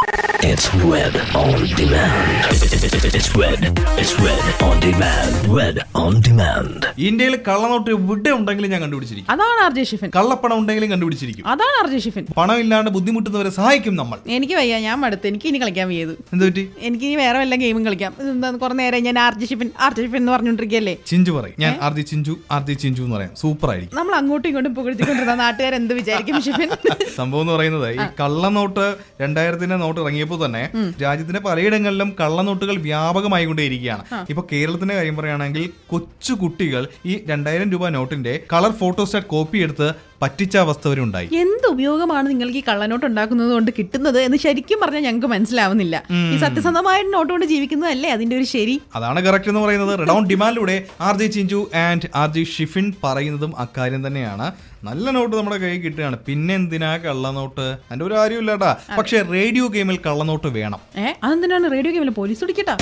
It's red on demand. It's red. It's red on demand. Red on demand. ഇന്ത്യയിൽ കള്ളനോട്ട് എവിടെ ഉണ്ടെങ്കിലും ഞാൻ കണ്ടുപിടിച്ചിരിക്കും അതാണ് ആർ ജെ ഷിഫിൻ കള്ളപ്പണം ഉണ്ടെങ്കിലും കണ്ടുപിടിച്ചിരിക്കും അതാണ് ആർ ജെ ഷിഫിൻ പണമില്ലാണ്ട് ബുദ്ധിമുട്ടുന്നവരെ സഹായിക്കും നമ്മൾ എനിക്ക് വയ്യ ഞാൻ മടുത്ത് എനിക്ക് ഇനി കളിക്കാൻ വയ്യത് എന്ത് പറ്റി എനിക്ക് ഇനി വേറെ വല്ല ഗെയിമും കളിക്കാം എന്താ കുറെ നേരം ഞാൻ R J Shifin R J Shifin എന്ന് പറഞ്ഞോണ്ടിരിക്കല്ലേ ചിഞ്ചു പറയും ഞാൻ ആർജി ചിഞ്ചു ആർജി ചിഞ്ചു എന്ന് പറയാം സൂപ്പർ ആയിരിക്കും നമ്മൾ അങ്ങോട്ടും ഇങ്ങോട്ടും പുകഴ്ത്തിക്കൊണ്ടിരുന്ന നാട്ടുകാർ എന്ത് വിചാരിക്കും ഷിഫിൻ സംഭവം എന്ന് പറയുന്നത് ഈ കള്ളനോട്ട് രണ്ടായിരത്തിന്റെ നോട്ട് ഇറങ്ങിയപ്പോൾ തന്നെ രാജ്യത്തിന്റെ പലയിടങ്ങളിലും കള്ളനോട്ടുകൾ വ്യാപകമായി കൊണ്ടേയിരിക്കുകയാണ് ഇപ്പൊ കേരളത്തിന്റെ കാര്യം പറയുകയാണെങ്കിൽ കൊച്ചു കുട്ടികൾ ഈ രണ്ടായിരം രൂപ നോട്ടിന്റെ കളർ ഫോട്ടോസ്റ്റാറ്റ് കോപ്പി എടുത്ത് പറ്റിച്ച അവസ്ഥ വരെ ഉണ്ടായി എന്ത് ഉപയോഗമാണ് നിങ്ങൾക്ക് ഈ കള്ളനോട്ട് ഉണ്ടാക്കുന്നത് കൊണ്ട് കിട്ടുന്നത് എന്ന് ശരിക്കും പറഞ്ഞാൽ ഞങ്ങൾക്ക് മനസ്സിലാവുന്നില്ല ഈ സത്യസന്ധമായ നോട്ട് കൊണ്ട് ജീവിക്കുന്നതല്ലേ അതിന്റെ ഒരു ശരി അതാണ് കറക്റ്റ് എന്ന് പറയുന്നത് റെഡൌൺ ഡിമാൻഡിലൂടെ R G Chinchu and R G Shifin പറയുന്നതും അക്കാര്യം തന്നെയാണ് നല്ല നോട്ട് നമ്മുടെ കയ്യിൽ കിട്ടുകയാണ് പിന്നെ എന്തിനാ കള്ളനോട്ട് അതിന്റെ ഒരു കാര്യമില്ലാട്ടാ പക്ഷെ റേഡിയോ ഗെയിമിൽ കള്ളനോട്ട് വേണം ഏ അതെന്തിനാണ് റേഡിയോ ഗെയിമിൽ പോലീസ് പിടിക്കട്ടാ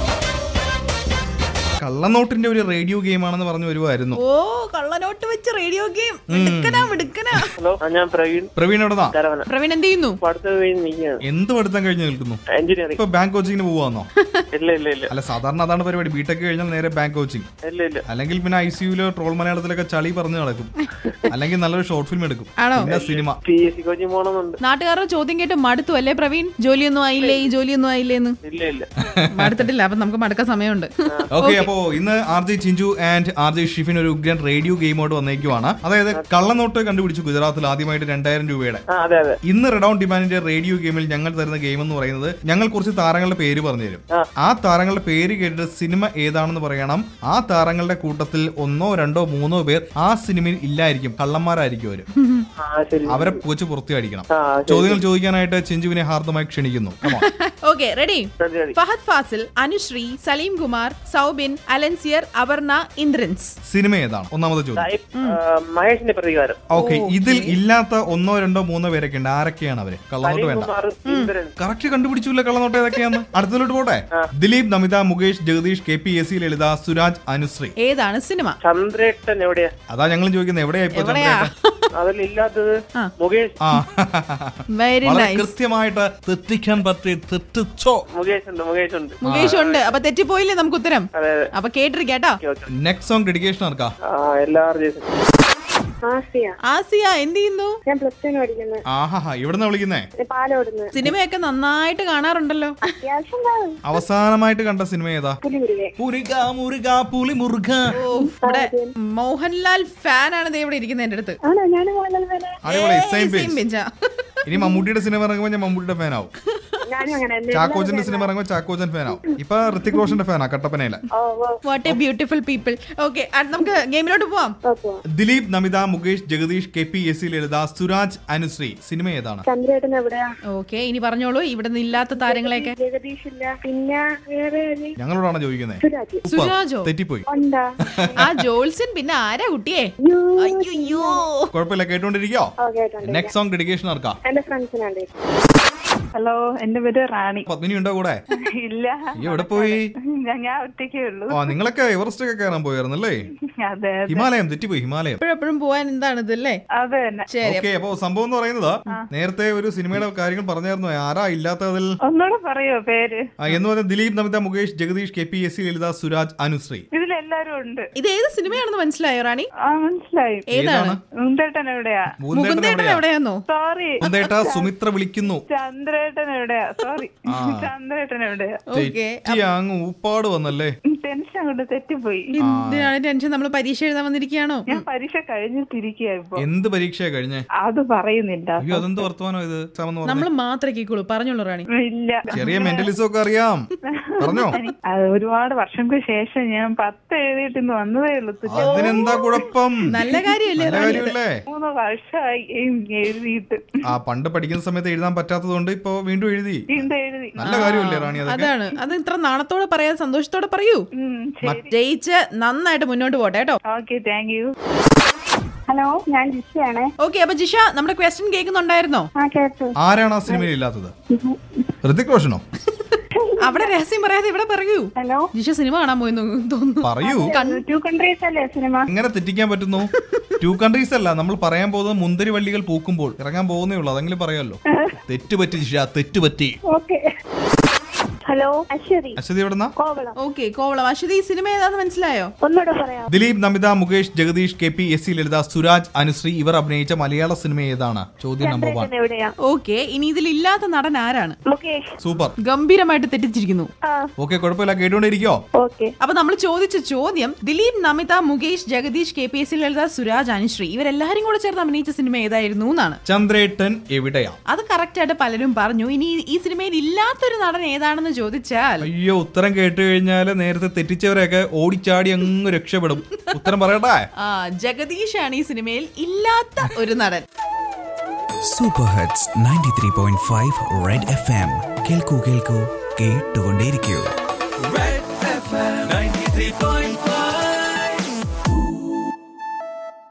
കള്ളനോട്ടിന്റെ ഒരു റേഡിയോ ഗെയിമാണെന്ന് പറഞ്ഞു വരുമായിരുന്നു ഓ കള്ളനോട്ട് വെച്ച് റേഡിയോ ഗെയിം മിടുക്കനാ മിടുക്കനാ ഹലോ ആ, ഞാൻ പ്രവീൺ പ്രവീൺ എവിടെന്നാ കരവന പ്രവീൺ എന്ത് ചെയ്യുന്നു പഠിത്ത കഴിഞ്ഞ് നിൽക്കുകയാണ് എന്ത് പഠിത്തം കഴിഞ്ഞ് നിൽക്കുന്നു എഞ്ചിനീയറിംഗ് ഇപ്പൊ ബാങ്ക് കോച്ചിങ്ങിന് പോവാന്നോ ഇല്ല ഇല്ല ഇല്ല അല്ല സാധാരണ അതാണ് പരിപാടി ബിടെക് കഴിഞ്ഞാൽ നേരെ ബാങ്ക് കോച്ചിങ് ഇല്ല ഇല്ല അല്ലെങ്കിൽ പിന്നെ ഐ സിയുലോ ട്രോൾ മലയാളത്തിലൊക്കെ ചളി പറഞ്ഞു നടക്കും അല്ലെങ്കിൽ നല്ലൊരു ഷോർട്ട് ഫിലിം എടുക്കും ആണോ? പിന്നെ cinema P S C coaching പോകണമെന്നുണ്ട് നാട്ടുകാരുടെ ചോദ്യം കേട്ട് മടുത്തു അല്ലേ പ്രവീൺ ജോലിയൊന്നും ആയില്ലേ ഈ ജോലിയൊന്നും ആയില്ലേ എന്ന് ഇല്ല ഇല്ല മടുത്തിട്ടില്ല അപ്പൊ നമുക്ക് മടുക്കാൻ സമയമുണ്ട് ഓക്കെ അപ്പോ ഇന്ന് R J Chinchu and R J Shifin ഒരു ഉഗ്രൻ റേഡിയോ ഗെയിമോട് വന്നേക്കുവാണ് അതായത് കള്ളനോട്ട് കണ്ടുപിടിച്ചു ഗുജറാത്തിൽ ആദ്യമായിട്ട് രണ്ടായിരം രൂപയുടെ ആ അതെ അതെ ഇന്ന് റെഡൌൺ ഡിമാൻഡിന്റെ റേഡിയോ ഗെയിമിൽ ഞങ്ങൾ തരുന്ന ഗെയിം എന്ന് പറയുന്നത് ഞങ്ങൾ കുറച്ച് താരങ്ങളുടെ പേര് പറഞ്ഞു തരും ആ. ആ താരങ്ങളുടെ പേര് കേട്ടിട്ട് സിനിമ ഏതാണെന്ന് പറയണം ആ താരങ്ങളുടെ കൂട്ടത്തിൽ ഒന്നോ രണ്ടോ മൂന്നോ പേർ ആ സിനിമയിൽ ഇല്ലായിരിക്കും കള്ളന്മാരായിരിക്കും അവര് ആ ശരി അവരെ പൂച്ച് പുറത്തി അടിക്കണം ആ ശരി ചോദ്യങ്ങൾ ചോദിക്കാനായിട്ട് ചിഞ്ചുവിനെ ഹാർദമായി ക്ഷണിക്കുന്നു Come on. ഓക്കെ റെഡി ശരി ശരി ഫഹദ് ഫാസിൽ അനുശ്രീ സലീം കുമാർ സൗബിൻ അലൻസിയർ അപർണ ഇന്ദ്രൻസ് സിനിമ ഏതാണ് ഒന്നാമത്തെ ചോദ്യം സായിപ്പ്, ആ, മഹേഷിന്റെ പ്രതികാരം ഓക്കെ ഇതിൽ ഇല്ലാത്ത ഒന്നോ രണ്ടോ മൂന്നോ പേരൊക്കെ ഉണ്ട് ആരൊക്കെയാണ് അവര് കള്ളനോട്ട് വേണ്ട കുമാർ ഇന്ദ്രൻ കറക്റ്റ് കണ്ടുപിടിച്ചില്ല കള്ളനോട്ട് ഏതൊക്കെയാന്ന് അടുത്തതിലോട്ട് പോട്ടെ Dileep Namitha Mukesh Jagadish K P S C Lalitha Suraj Anusree ഏതാണ് സിനിമ ചന്ദ്രേട്ടൻ എവിടെയാ അതാ ഞങ്ങൾ ചോദിക്കുന്നത് എവിടെയാ ഇപ്പൊ എവിടെയാ ചന്ദ്രേട്ടൻ? അതിലില്ലാത്തത് ആ. മുകേഷ് ആ വെരി വളരെ നൈസ് കൃത്യമായിട്ട് തെറ്റിക്കാൻ പറ്റി തെറ്റിച്ചോ മുകേഷ് ഉണ്ട് മുകേഷ് ഉണ്ട് മുകേഷ് ഉണ്ട് അപ്പൊ തെറ്റിപ്പോയില്ലേ നമുക്ക് ഉത്തരം അതെ അതെ അപ്പൊ കേട്ടിരിക്കേട്ടോ okay okay next song dedication ആർക്കാ ആ എല്ലാവരും ആസിയ ആസിയ എന്ത് ചെയ്യുന്നു ഞാൻ പ്ലസ് ടുന് പഠിക്കുന്നത് ആഹാ എവിടുന്ന വിളിക്കുന്നേ പാലോടുന്ന് സിനിമയൊക്കെ നന്നായിട്ട് കാണാറുണ്ടല്ലോ അത്യാവശ്യം കാണും അവസാനമായിട്ട് കണ്ട സിനിമ ഏതാ പുലിമുരുകെ മുരുക മുരുക പുളി മുറുക ഓ ഇവിടെ മോഹൻലാൽ ഫാൻ ആണ് ദേ ഇവിടെ ഇരിക്കുന്നത് എന്റെ അടുത്ത് ആണോ ഞാൻ മോഹൻലാൽ ഫാനാ അടിപൊളി ഏയ്, സെയിം same bench ആ. ഇനി മമ്മൂട്ടിയുടെ സിനിമ ഇറങ്ങുമ്പോൾ ഞാൻ മമ്മൂട്ടിയുടെ ഫാൻ ആവും ഞാനും അങ്ങനെ തന്നെ. ചാക്കോച്ചന്റെ സിനിമ ഇറങ്ങുമ്പോൾ ചാക്കോച്ചൻ ഫാൻ ആവും ഇപ്പൊ ഋത്തിക് റോഷന്റെ ഫാനാ കട്ടപ്പനയിലെ ഓ ഓ what a beautiful people okay നമുക്ക് ഗെയിമിലോട്ട് പോവാം ഓ പോവാം Dileep Namitha Mukesh Jagadish K P S C Lalitha Suraj Anusree cinema ഏതാണ് ചന്ദ്രേട്ടൻ എവിടെയാ ഓക്കെ ഇനി പറഞ്ഞോളൂ ഇവിടെ നിന്ന് ഇല്ലാത്ത താരങ്ങളെയൊക്കെ ജഗദീഷ് ഇല്ല പിന്നെ വേറെ ആര്? ഞങ്ങളോടാണ് ചോദിക്കുന്നത് സുരാജ് സുരാജോ തെറ്റിപ്പോയി ഉണ്ടാ ആ ജോൾസൻ പിന്നെ ആരാ കുട്ടിയെ യോ അയ്യോ കുഴപ്പമില്ല കേട്ടോണ്ടിരിക്കോ ഓ കേട്ടോ നെക്സ്റ്റ് സോങ് ഡെഡിക്കേഷൻ ആർക്കാ എന്റെ ഫ്രണ്ട്സിനാണ്ട് ഹലോ എന്റെ പേര് റാണി പത്മിനി ഉണ്ടോ കൂടെ ഇല്ല ഈ എവിടെ പോയി ഞാൻ ഞാൻ ഒറ്റയ്ക്കേ ഉള്ളൂ ഓ നിങ്ങളൊക്കെ എവറസ്റ്റ് ഒക്കെ കയറാൻ പോയായിരുന്നല്ലേ അതെ അതെ ഹിമാലയം തെറ്റിപ്പോയി ഹിമാലയം എപ്പോഴെപ്പോഴും പോവാൻ എന്താണ് ഇതല്ലേ അതെ തന്നെ ശരി ഓക്കെ അപ്പൊ സംഭവം എന്ന് പറയുന്നത് നേരത്തെ ഒരു സിനിമയുടെ കാര്യങ്ങൾ പറഞ്ഞായിരുന്നു ആരാ ഇല്ലാത്തതിൽ ഒന്നുകൂടെ പറയോ പേര് ആ, എന്ന് പറഞ്ഞ Dileep Namitha Mukesh Jagadish K P S C Lalitha Suraj Anusree ഇതിലെല്ലാരും ഉണ്ട് ഇത് ഏത് സിനിമയാണെന്ന് മനസ്സിലായോ റാണി ആ മനസ്സിലായി ഏതാണ് ഉണ്ടേട്ടൻ എവിടെയാ മുകുന്ദേട്ടൻ മുകുന്ദേട്ടൻ എവിടെയാ എവിടെയാന്നോ സോറി മുകുന്ദേട്ട സുമിത്ര വിളിക്കുന്നു ചന്ദ്രേട്ടൻ എവിടെയാ സോറി ആ. ചന്ദ്രേട്ടൻ എവിടെയാ ഓക്കെ തെറ്റി അങ്ങ് ഊപ്പാട് വന്നല്ലേ ടെൻഷൻ കൊണ്ട് തെറ്റിപ്പോയി എന്തിനാണ് ടെൻഷൻ നമ്മൾ പരീക്ഷ എഴുതാൻ വന്നിരിക്കുകയാണോ ഞാൻ പരീക്ഷ കഴിഞ്ഞിട്ടിരിക്കുക ഇപ്പൊ എന്ത് പരീക്ഷയാ കഴിഞ്ഞേ അത് പറയുന്നില്ല അയ്യോ അതെന്ത് വർത്തമാനോ ഇത് exam എന്ന് നമ്മൾ പറഞ്ഞേ? മാത്രമേ കേൾക്കുള്ളൂ പറഞ്ഞോളൂ റാണി ഇല്ല ചെറിയ മെന്റലിസം ഒക്കെ അറിയാം പറഞ്ഞോ അത് ഒരുപാട് വർഷങ്ങൾക്ക് ശേഷം ഞാൻ പത്ത് എഴുതിയിട്ട് ഇന്ന് വന്നതേ ഉള്ളൂ തുച്ഛ അതിനെന്താ കുഴപ്പം നല്ല കാര്യമല്ലേ നല്ല റാണി കാര്യമല്ലേ മൂന്ന് വർഷമായി എഴുതിയിട്ട് ആ പണ്ട് പഠിക്കുന്ന സമയത്ത് എഴുതാൻ പറ്റാത്തത് കൊണ്ട് ഇപ്പൊ വീണ്ടും എഴുതി വീണ്ടും എഴുതി നല്ല കാര്യമല്ലേ റാണി അതൊക്കെ അതാണ് അത് ഇത്ര നാണത്തോടെ പറയാൻ സന്തോഷത്തോടെ പറയൂ ഉം, ശരി ജയിച്ച് നന്നായിട്ട് മുന്നോട്ട് പോട്ടെ കേട്ടോ ഓക്കെ താങ്ക് യു ഹലോ ഞാൻ ജിഷയാണേ ഓക്കെ അപ്പൊ ജിഷ നമ്മുടെ ക്വസ്റ്റ്യൻ കേൾക്കുന്നുണ്ടായിരുന്നോ ആ കേട്ടു ആരാണ് ആ സിനിമയിൽ ഇല്ലാത്തത് ഋതിക് റോഷനോ അവിടെ രഹസ്യം പറയാതെ ഇവിടെ പറയൂ ഹലോ ജിഷ സിനിമ കാണാൻ പോയി തോന്നുന്നു പറയൂ ടു കൺട്രീസ് അല്ലേ സിനിമ എങ്ങനെ തെറ്റിക്കാൻ പറ്റുന്നു ടു കൺട്രീസ് അല്ല നമ്മൾ പറയാൻ പോകുന്നത് മുന്തിരി വള്ളികൾ പൂക്കുമ്പോൾ ഇറങ്ങാൻ പോകുന്നേ ഉള്ളൂ അതെങ്കിലും പറയാമല്ലോ തെറ്റുപറ്റി ജിഷ തെറ്റുപറ്റി ഓക്കെ ഹലോ അശ്വതി അശ്വതി എവിടെന്നാ കോവളം ഓക്കെ കോവളം അശ്വതി ഈ സിനിമ ഏതാന്ന് മനസ്സിലായോ ഒന്നുകൂടെ പറയാം Dileep Namitha Mukesh Jagadish K P S C Lalitha Suraj Anusree ഇവർ അഭിനയിച്ച മലയാള സിനിമ ഏതാണ് ചോദ്യം നമ്പർ വൺ ചന്ദ്രേട്ടൻ എവിടെയാ ഓക്കെ ഇനി ഇതിൽ ഇല്ലാത്ത നടൻ ആരാണ് മുകേഷ് സൂപ്പർ ഗംഭീരമായിട്ട് തെറ്റിച്ചിരിക്കുന്നു ആ ഓക്കെ കുഴപ്പമില്ല കേട്ടുകൊണ്ടിരിക്കോ ഓക്കെ അപ്പൊ നമ്മൾ ചോദിച്ച ചോദ്യം Dileep Namitha Mukesh Jagadish K P S C Lalitha Suraj Anusree ഇവരെല്ലാരും കൂടെ ചേർന്ന് അഭിനയിച്ച സിനിമ ഏതായിരുന്നു എന്നാണ് ചന്ദ്രേട്ടൻ എവിടെയാ അത് കറക്റ്റ് ആയിട്ട് പലരും പറഞ്ഞു ഇനി ഈ സിനിമയിൽ ഇല്ലാത്തൊരു നടൻ ഏതാണെന്ന് ചോദിച്ചാൽ അയ്യോ ഉത്തരം കേട്ട് കഴിഞ്ഞാല് നേരത്തെ തെറ്റിച്ചവരെയൊക്കെ ഓടിച്ചാടി അങ്ങ് രക്ഷപ്പെടും ഉത്തരം പറയട്ടെ ആ ജഗദീഷ് ആണ് ഈ സിനിമയിൽ ഇല്ലാത്ത ഒരു നടൻ super hits ninety three point five red F M കേൾക്കൂ കേൾക്കൂ കേട്ടുകൊണ്ടേയിരിക്കൂ Red